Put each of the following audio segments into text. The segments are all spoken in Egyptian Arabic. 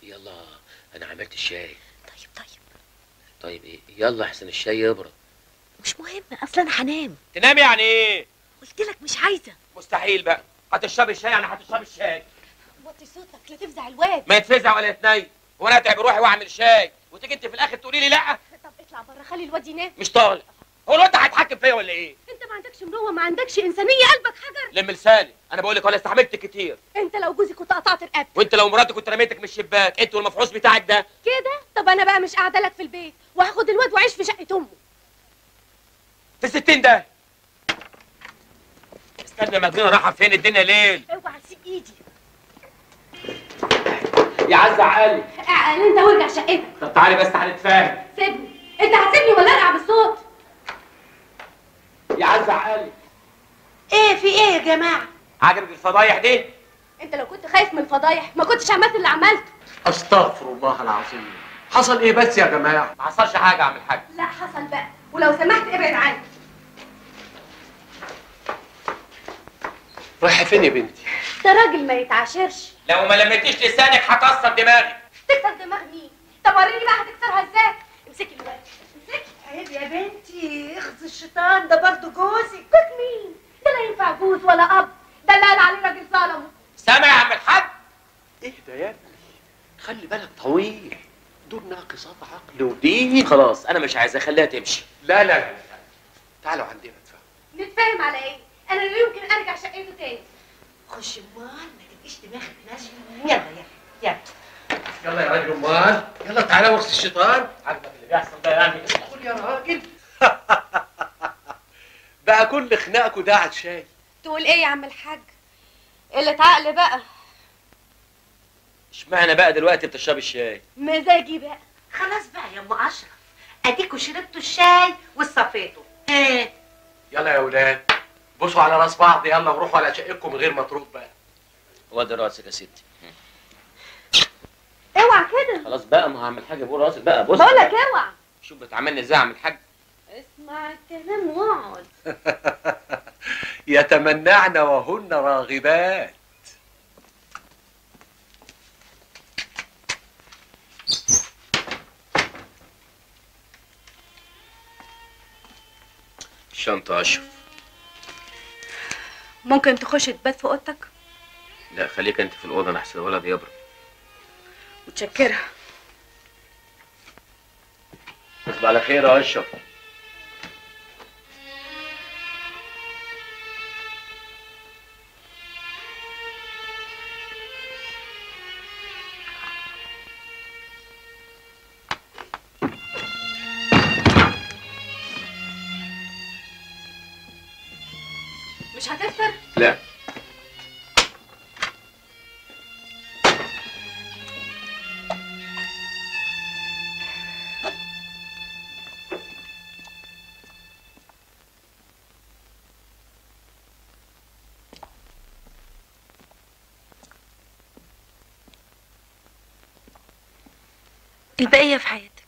يلا انا عملت الشاي طيب طيب طيب ايه يلا احسن الشاي يبرد مش مهم اصل انا هنام تنام يعني ايه قلت لك مش عايزه مستحيل بقى هتشربي الشاي يعني هتشربي الشاي وطي صوتك لا تفزع الواد ما يتفزع ولا يتنيل وانا اتعب روحي واعمل شاي وتيجي انت في الاخر تقولي لي لا طب اطلع بره خلي الواد ينام مش طالع هو الواد ده هيتحكم فيا ولا ايه انت ما عندكش مروه ما عندكش انسانيه قلبك حجر لم لساني انا بقول لك انا استحملت كتير انت لو جوزي كنت قطعت رقبتك وانت لو مراتي كنت رميتك من الشباك انت والمفحوص بتاعك ده كده طب انا بقى مش قاعده لك في البيت وهاخد الواد واعيش في شقه امه في الستين ده استنى مجنونه رايحه فين الدنيا ليل اوعى تسيب ايدي يا عز عقلي اعقل انت وارجع شقتك طب تعالي بس هنتفاهم سيبني انت هتسيبني ولا ارقع بالصوت يا عز عقلي ايه في ايه يا جماعه عجبك الفضايح دي انت لو كنت خايف من الفضايح ما كنتش عملت اللي عملته استغفر الله العظيم حصل ايه بس يا جماعه ما حصلش حاجه يا عم الحاج لا حصل بقى ولو سمحت ابعد عني رايحه فين يا بنتي ده راجل ما يتعاشرش لو ما لميتيش لسانك هكسر دماغي تكسر دماغ مين طب وريني بقى هتكسرها ازاي امسكي الواد امسكي عيب يا بنتي اخذ الشيطان ده برضه جوزك جوز مين ده لا ينفع جوز ولا اب ده اللي قال عليه راجل ظلمه سامع يا عم الحاج اهدى يا ابني خلي بالك طويل دول ناقصات عقل ودين خلاص انا مش عايز اخليها تمشي لا لا لا تعالوا عندنا اتفهم نتفاهم على ايه انا لا يمكن ارجع شقته تاني خش امال ما تبقيش دماغك ناشفه يلا يلا يلا يلا يا راجل امال يلا تعالى وقت الشيطان عجبك اللي بيحصل ده يعني قول يا راجل بقى كل خناقكوا ده على الشاي تقول ايه يا عم الحاج اللي عقل بقى اشمعنى بقى دلوقتي بتشربي الشاي مزاجي بقى خلاص بقى يا ام اشرف اديكوا شربتوا الشاي وصفيتوا ايه يلا يا ولاد بصوا على راس بعض يلا وروحوا على شقتكم من غير مطروب بقى هو ده راسك يا ستي اوعى كده خلاص بقى ما هعمل حاجه بقول راسك بقى بص بقول لك اوعى شوف بتعاملني ازاي يا عم الحاج اسمع الكلام واقعد يتمنعن وهن راغبات الشنطه اشرف ممكن تخش تبات في اوضتك لا خليك انت في الاوضه انا احسن الولد يبرد متشكره تصبح على خير يا اشرف مش هتفطر لا البقيه في حياتك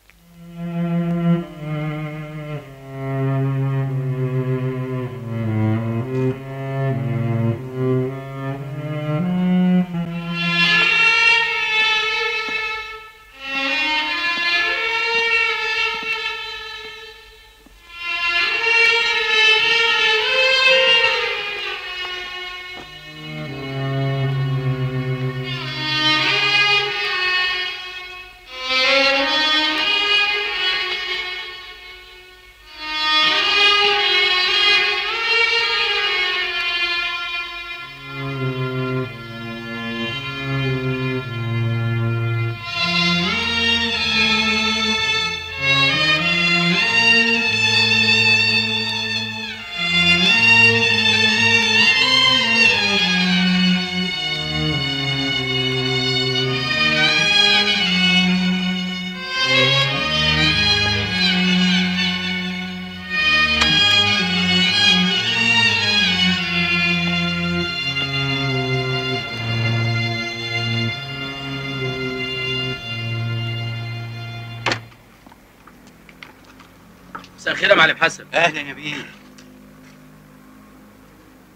مساء الخير يا معلم حسن اهلا يا بيه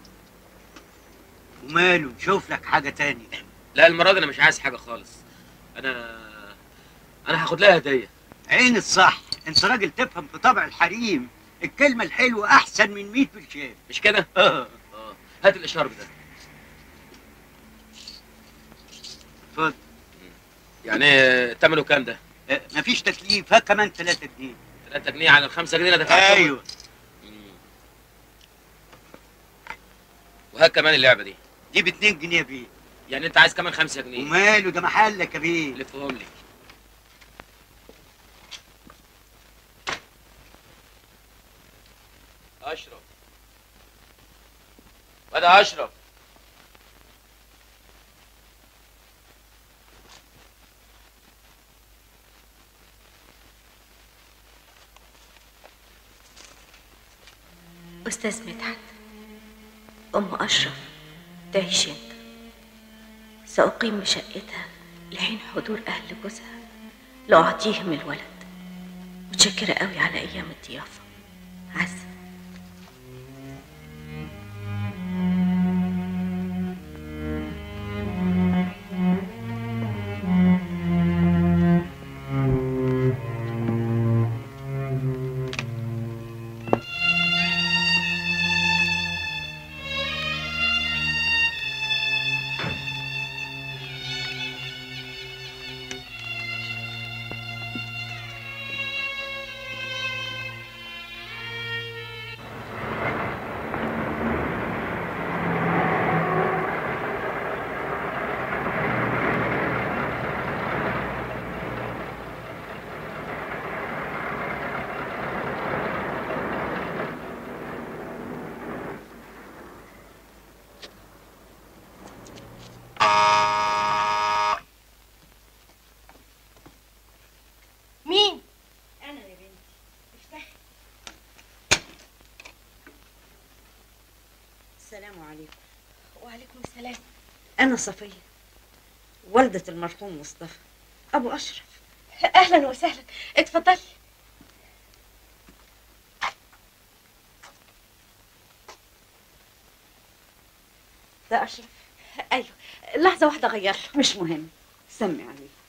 وماله نشوف لك حاجه تاني لا المره دي انا مش عايز حاجه خالص انا انا هاخد لها هديه عين الصح انت راجل تفهم في طبع الحريم الكلمة الحلوة أحسن من 100 بالشاف مش كده اه اه هات الاشارب ده اتفضل يعني آه، ثمنه كام ده آه، مفيش تكليف ها كمان 3 جنيه 3 جنيه على الخمسة جنيه اللي دفعتهم ايوه مم. وهات كمان اللعبه دي دي ب 2 جنيه بيه يعني انت عايز كمان 5 جنيه وماله ده محلك يا بيه لفهم لي اشرف وده اشرف أستاذ مدحت أم أشرف تعيش أنت سأقيم بشقتها لحين حضور أهل جوزها لأعطيهم الولد متشكرة قوي على أيام الضيافة عزة مين؟ انا يا بنتي افتحي السلام عليكم وعليكم السلام انا صفيه والده المرحوم مصطفى ابو اشرف أهلا وسهلا اتفضلي ده اشرف أيوه لحظة واحدة غير له مش مهم سمي عليه